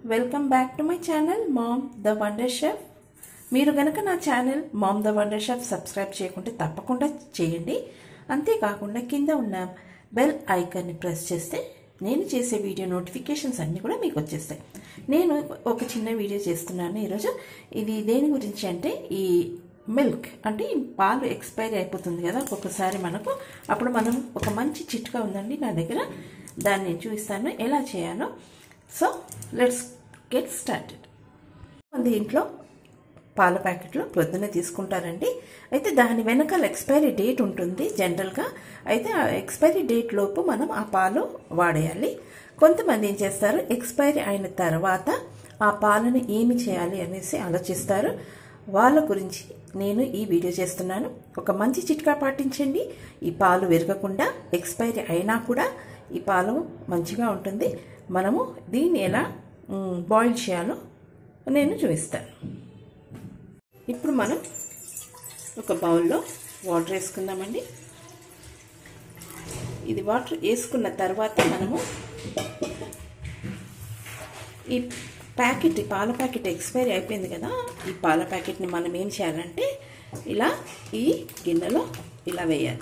welcome back to my channel mom the wonder chef మీరు గనక నా channel mom the wonder chef subscribe చేయకుంటే తప్పకుండా చేయండి అంతేకాకుండా కింద ఉన్న బెల్ ఐకాన్ని ప్రెస్ చేస్తే నేను చేసే వీడియో నోటిఫికేషన్స్ అన్నీ కూడా మీకు వచ్చేస్తాయి నేను ఒక చిన్న వీడియో చేస్తున్నాను ఈరోజు ఇది దేని గురించి అంటే ఈ మిల్క్ అంటే ఈ పాలు ఎక్స్పైరీ అయిపోతుంది కదా ఒక్కొక్కసారి మనకు అప్పుడు మనం ఒక మంచి చిట్కా ఉందండి నా దగ్గర దాన్ని నేను చూపిస్తాను ఎలా చేయాలో సో లెట్స్ గెట్ స్టార్టెడ్ మంది ఇంట్లో పాల ప్యాకెట్లు ప్రొద్దున తీసుకుంటారండి అయితే దాని వెనకాల ఎక్స్పైరీ డేట్ ఉంటుంది జనరల్గా అయితే ఆ ఎక్స్పైరీ డేట్ లోపు మనం ఆ పాలు వాడేయాలి కొంతమంది ఏం చేస్తారు ఎక్స్పైరీ అయిన తర్వాత ఆ పాలను ఏమి చేయాలి అనేసి ఆలోచిస్తారు వాళ్ళ గురించి నేను ఈ వీడియో చేస్తున్నాను ఒక మంచి చిట్కా పాటించండి ఈ పాలు విరగకుండా ఎక్స్పైరీ అయినా కూడా ఈ పాలు మంచిగా ఉంటుంది మనము దీన్ని ఎలా బాయిల్ చేయాలో నేను చూపిస్తాను ఇప్పుడు మనం ఒక బౌల్లో వాటర్ వేసుకుందామండి ఇది వాటర్ వేసుకున్న తర్వాత మనము ఈ ప్యాకెట్ పాల ప్యాకెట్ ఎక్స్పైరీ అయిపోయింది కదా ఈ పాల ప్యాకెట్ని మనం ఏం చేయాలంటే ఇలా ఈ గిన్నెలో ఇలా వేయాలి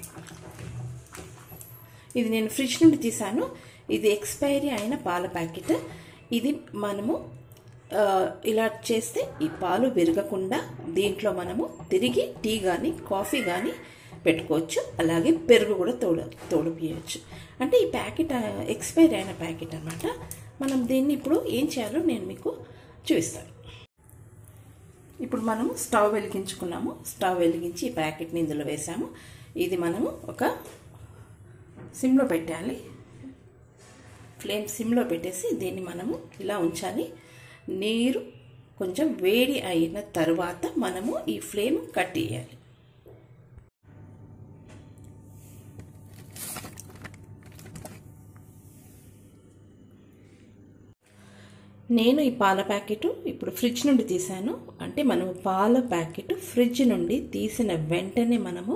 ఇది నేను ఫ్రిడ్జ్ నుండి తీసాను ఇది ఎక్స్పైరీ అయిన పాల ప్యాకెట్ ఇది మనము ఇలా చేస్తే ఈ పాలు విరగకుండా దీంట్లో మనము తిరిగి టీ కానీ కాఫీ కానీ పెట్టుకోవచ్చు అలాగే పెరుగు కూడా తోడు తోడిపియచ్చు అంటే ఈ ప్యాకెట్ ఎక్స్పైరీ అయిన ప్యాకెట్ అనమాట మనం దీన్ని ఇప్పుడు ఏం చేయాలో నేను మీకు చూపిస్తాను ఇప్పుడు మనము స్టవ్ వెలిగించుకున్నాము స్టవ్ వెలిగించి ఈ ప్యాకెట్ని ఇందులో వేసాము ఇది మనము ఒక సిమ్లో పెట్టాలి ఫ్లేమ్ సిమ్లో పెట్టేసి దీన్ని మనము ఇలా ఉంచాలి నీరు కొంచెం వేడి అయిన తర్వాత మనము ఈ ఫ్లేమ్ కట్టేయాలి నేను ఈ పాల ప్యాకెట్ ఇప్పుడు ఫ్రిడ్జ్ నుండి తీసాను అంటే మనము పాల ప్యాకెట్ ఫ్రిడ్జ్ నుండి తీసిన వెంటనే మనము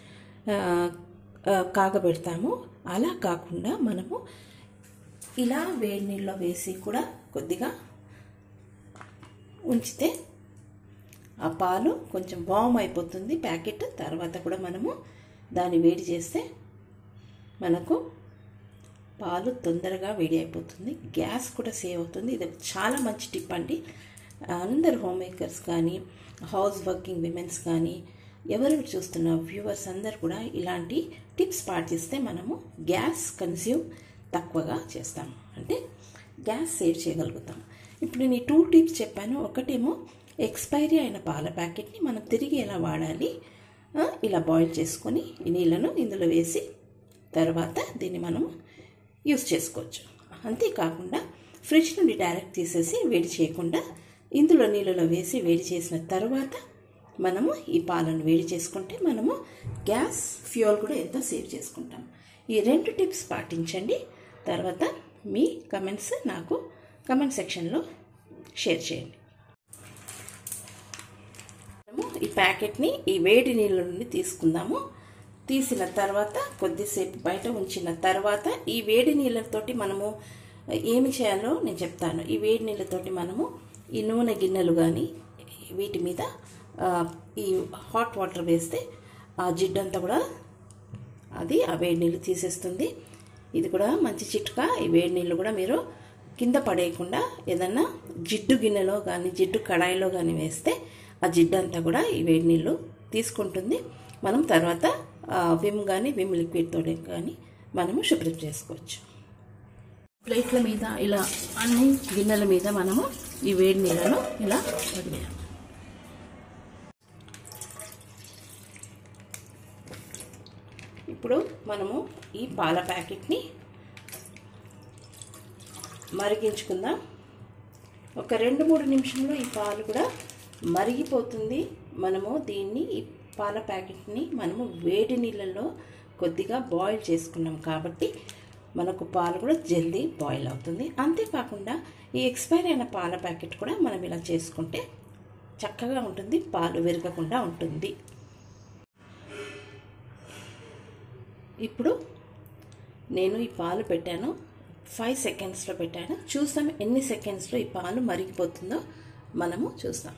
కాగబెడతాము అలా కాకుండా మనము ఇలా వేడి నీళ్ళలో వేసి కూడా కొద్దిగా ఉంచితే ఆ పాలు కొంచెం వామ్ అయిపోతుంది ప్యాకెట్ తర్వాత కూడా మనము దాన్ని వేడి చేస్తే మనకు పాలు తొందరగా వేడి అయిపోతుంది గ్యాస్ కూడా సేవ్ అవుతుంది ఇది చాలా మంచి టిప్ అండి అందరు హోమ్ మేకర్స్ కానీ హౌస్ వర్కింగ్ విమెన్స్ కానీ ఎవరు చూస్తున్న వ్యూవర్స్ అందరు కూడా ఇలాంటి టిప్స్ పాటిస్తే మనము గ్యాస్ కన్స్యూమ్ తక్కువగా చేస్తాము అంటే గ్యాస్ సేవ్ చేయగలుగుతాం ఇప్పుడు నేను ఈ టూ టిప్స్ చెప్పాను ఒకటేమో ఎక్స్పైరీ అయిన పాల ప్యాకెట్ని మనం తిరిగి ఎలా వాడాలి ఇలా బాయిల్ చేసుకొని ఈ నీళ్ళను ఇందులో వేసి తర్వాత దీన్ని మనం యూస్ చేసుకోవచ్చు అంతేకాకుండా ఫ్రిడ్జ్ నుండి డైరెక్ట్ తీసేసి వేడి చేయకుండా ఇందులో నీళ్ళలో వేసి వేడి చేసిన తర్వాత మనము ఈ పాలను వేడి చేసుకుంటే మనము గ్యాస్ ఫ్యూయల్ కూడా ఎంతో సేవ్ చేసుకుంటాం ఈ రెండు టిప్స్ పాటించండి తర్వాత మీ కమెంట్స్ నాకు కమెంట్ సెక్షన్లో షేర్ చేయండి మనము ఈ ప్యాకెట్ని ఈ వేడి నీళ్ళ నుండి తీసుకుందాము తీసిన తర్వాత కొద్దిసేపు బయట ఉంచిన తర్వాత ఈ వేడి నీళ్ళతోటి మనము ఏమి చేయాలో నేను చెప్తాను ఈ వేడి నీళ్ళతోటి మనము ఈ నూనె గిన్నెలు కానీ వీటి మీద ఈ హాట్ వాటర్ వేస్తే ఆ జిడ్డంతా కూడా అది ఆ వేడి నీళ్ళు తీసేస్తుంది ఇది కూడా మంచి చిట్కా ఈ వేడి నీళ్ళు కూడా మీరు కింద పడేయకుండా ఏదన్నా జిడ్డు గిన్నెలో కానీ జిడ్డు కడాయిలో కానీ వేస్తే ఆ జిడ్డు అంతా కూడా ఈ వేడి నీళ్ళు తీసుకుంటుంది మనం తర్వాత విమ్ కానీ విమ్ లిక్విడ్తో కానీ మనము శుభ్రం చేసుకోవచ్చు ప్లేట్ల మీద ఇలా అన్ని గిన్నెల మీద మనము ఈ వేడి నీళ్ళను ఇలా వదిలేయాలి ఇప్పుడు మనము ఈ పాల ప్యాకెట్ని మరిగించుకుందాం ఒక రెండు మూడు నిమిషంలో ఈ పాలు కూడా మరిగిపోతుంది మనము దీన్ని ఈ పాల ప్యాకెట్ని మనము వేడి నీళ్ళల్లో కొద్దిగా బాయిల్ చేసుకున్నాం కాబట్టి మనకు పాలు కూడా జల్దీ బాయిల్ అవుతుంది అంతేకాకుండా ఈ ఎక్స్పైర్ అయిన పాల ప్యాకెట్ కూడా మనం ఇలా చేసుకుంటే చక్కగా ఉంటుంది పాలు విరగకుండా ఉంటుంది ఇప్పుడు నేను ఈ పాలు పెట్టాను ఫైవ్ సెకండ్స్లో పెట్టాను చూస్తాం ఎన్ని సెకండ్స్లో ఈ పాలు మరిగిపోతుందో మనము చూస్తాం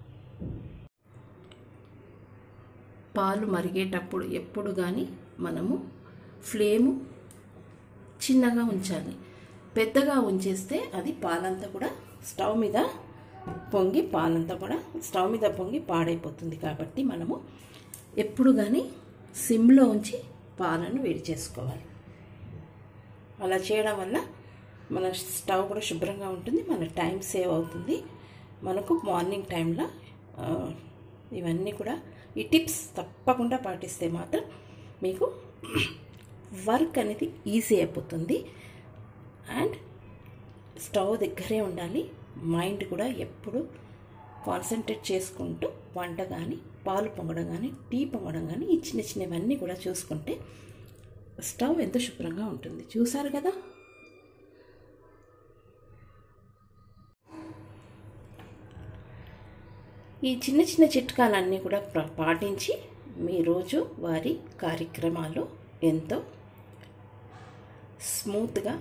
పాలు మరిగేటప్పుడు ఎప్పుడు కానీ మనము ఫ్లేము చిన్నగా ఉంచాలి పెద్దగా ఉంచేస్తే అది పాలంతా కూడా స్టవ్ మీద పొంగి పాలంతా కూడా స్టవ్ మీద పొంగి పాడైపోతుంది కాబట్టి మనము ఎప్పుడు కానీ సిమ్లో ఉంచి పాలను వేడి చేసుకోవాలి అలా చేయడం వల్ల మన స్టవ్ కూడా శుభ్రంగా ఉంటుంది మన టైం సేవ్ అవుతుంది మనకు మార్నింగ్ టైంలో ఇవన్నీ కూడా ఈ టిప్స్ తప్పకుండా పాటిస్తే మాత్రం మీకు వర్క్ అనేది ఈజీ అయిపోతుంది అండ్ స్టవ్ దగ్గరే ఉండాలి మైండ్ కూడా ఎప్పుడు కాన్సన్ట్రేట్ చేసుకుంటూ వంట కానీ పాలు పొంగడం కానీ టీ పొంగడం కానీ ఈ చిన్న చిన్నవన్నీ కూడా చూసుకుంటే స్టవ్ ఎంత శుభ్రంగా ఉంటుంది చూసారు కదా ఈ చిన్న చిన్న చిట్కాలన్నీ కూడా పాటించి మీ రోజు వారి కార్యక్రమాలు ఎంతో స్మూత్గా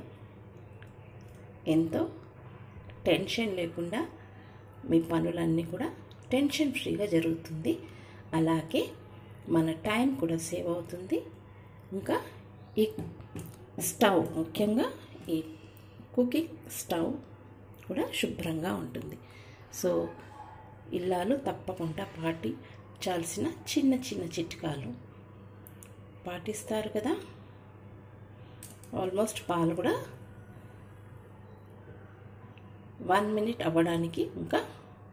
ఎంతో టెన్షన్ లేకుండా మీ పనులన్నీ కూడా టెన్షన్ ఫ్రీగా జరుగుతుంది అలాగే మన టైం కూడా సేవ్ అవుతుంది ఇంకా ఈ స్టవ్ ముఖ్యంగా ఈ కుకింగ్ స్టవ్ కూడా శుభ్రంగా ఉంటుంది సో ఇల్లాలు తప్పకుండా పాటించాల్సిన చిన్న చిన్న చిట్కాలు పాటిస్తారు కదా ఆల్మోస్ట్ పాలు కూడా వన్ మినిట్ అవ్వడానికి ఇంకా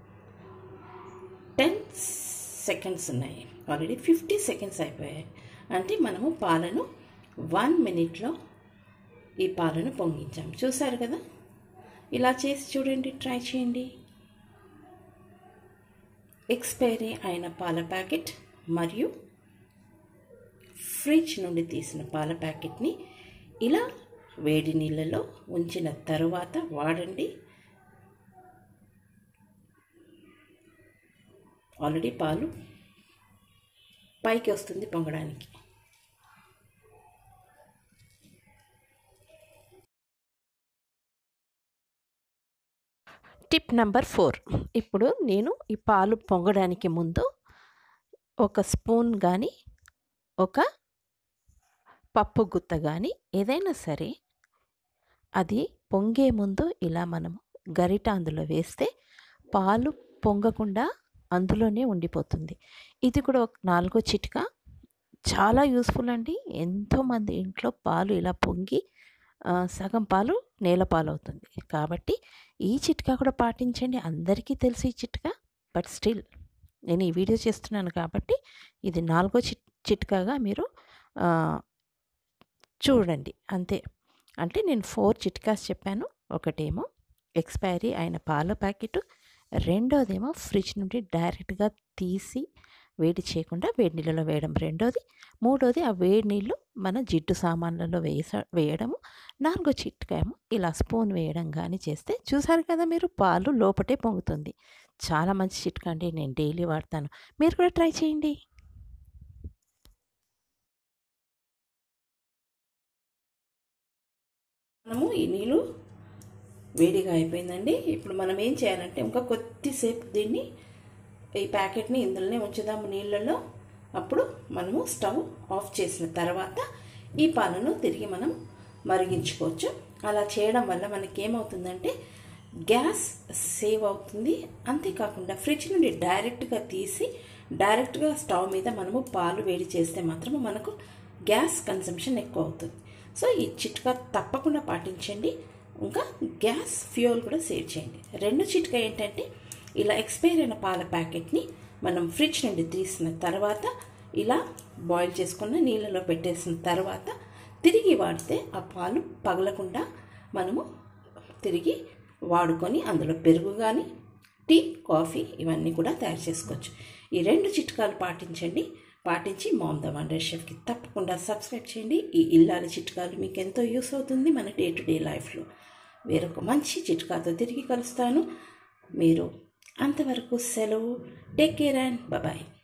టెన్ సెకండ్స్ ఉన్నాయి ఆల్రెడీ ఫిఫ్టీ సెకండ్స్ అయిపోయాయి అంటే మనము పాలను వన్ మినిట్లో ఈ పాలను పొంగించాం చూసారు కదా ఇలా చేసి చూడండి ట్రై చేయండి ఎక్స్పైరీ అయిన పాల ప్యాకెట్ మరియు ఫ్రిడ్జ్ నుండి తీసిన పాల ప్యాకెట్ని ఇలా వేడి నీళ్ళలో ఉంచిన తరువాత వాడండి ఆల్రెడీ పాలు పైకి వస్తుంది పొంగడానికి టిప్ నెంబర్ ఫోర్ ఇప్పుడు నేను ఈ పాలు పొంగడానికి ముందు ఒక స్పూన్ కానీ ఒక పప్పు గుత్త కానీ ఏదైనా సరే అది పొంగే ముందు ఇలా మనము గరిట అందులో వేస్తే పాలు పొంగకుండా అందులోనే ఉండిపోతుంది ఇది కూడా ఒక నాలుగో చిట్కా చాలా యూస్ఫుల్ అండి ఎంతోమంది ఇంట్లో పాలు ఇలా పొంగి సగం పాలు నేల పాలు అవుతుంది కాబట్టి ఈ చిట్కా కూడా పాటించండి అందరికీ తెలుసు ఈ చిట్కా బట్ స్టిల్ నేను ఈ వీడియో చేస్తున్నాను కాబట్టి ఇది నాలుగో చిట్ చిట్కాగా మీరు చూడండి అంతే అంటే నేను ఫోర్ చిట్కాస్ చెప్పాను ఒకటేమో ఎక్స్పైరీ అయిన పాల ప్యాకెట్ రెండోదేమో ఫ్రిడ్జ్ నుండి డైరెక్ట్గా తీసి వేడి చేయకుండా వేడి నీళ్ళలో వేయడం రెండోది మూడోది ఆ వేడి నీళ్ళు మన జిడ్డు సామాన్లలో వేస వేయడము నాలుగో చిట్కాయము ఇలా స్పూన్ వేయడం కానీ చేస్తే చూసారు కదా మీరు పాలు లోపటే పొంగుతుంది చాలా మంచి చిట్కా అండి నేను డైలీ వాడతాను మీరు కూడా ట్రై చేయండి మనము ఈ నీళ్ళు వేడిగా అయిపోయిందండి ఇప్పుడు మనం ఏం చేయాలంటే ఇంకా కొద్దిసేపు దీన్ని ఈ ప్యాకెట్ని ఇందులోనే ఉంచుదాము నీళ్ళల్లో అప్పుడు మనము స్టవ్ ఆఫ్ చేసిన తర్వాత ఈ పాలను తిరిగి మనం మరిగించుకోవచ్చు అలా చేయడం వల్ల మనకి ఏమవుతుందంటే గ్యాస్ సేవ్ అవుతుంది అంతేకాకుండా ఫ్రిడ్జ్ నుండి డైరెక్ట్గా తీసి డైరెక్ట్గా స్టవ్ మీద మనము పాలు వేడి చేస్తే మాత్రము మనకు గ్యాస్ కన్సంప్షన్ ఎక్కువ అవుతుంది సో ఈ చిట్కా తప్పకుండా పాటించండి ఇంకా గ్యాస్ ఫ్యూయల్ కూడా సేవ్ చేయండి రెండు చిట్కా ఏంటంటే ఇలా ఎక్స్పైర్ అయిన పాల ప్యాకెట్ని మనం ఫ్రిడ్జ్ నుండి తీసిన తర్వాత ఇలా బాయిల్ చేసుకున్న నీళ్ళలో పెట్టేసిన తర్వాత తిరిగి వాడితే ఆ పాలు పగలకుండా మనము తిరిగి వాడుకొని అందులో పెరుగు కానీ టీ కాఫీ ఇవన్నీ కూడా తయారు చేసుకోవచ్చు ఈ రెండు చిట్కాలు పాటించండి పాటించి మామ్ ద వండర్ షెఫ్కి తప్పకుండా సబ్స్క్రైబ్ చేయండి ఈ ఇల్లాలి చిట్కాలు మీకు ఎంతో యూస్ అవుతుంది మన డే టు డే లైఫ్లో వేరొక మంచి చిట్కాతో తిరిగి కలుస్తాను మీరు అంతవరకు సెలవు టేక్ కేర్ అండ్ బాయ్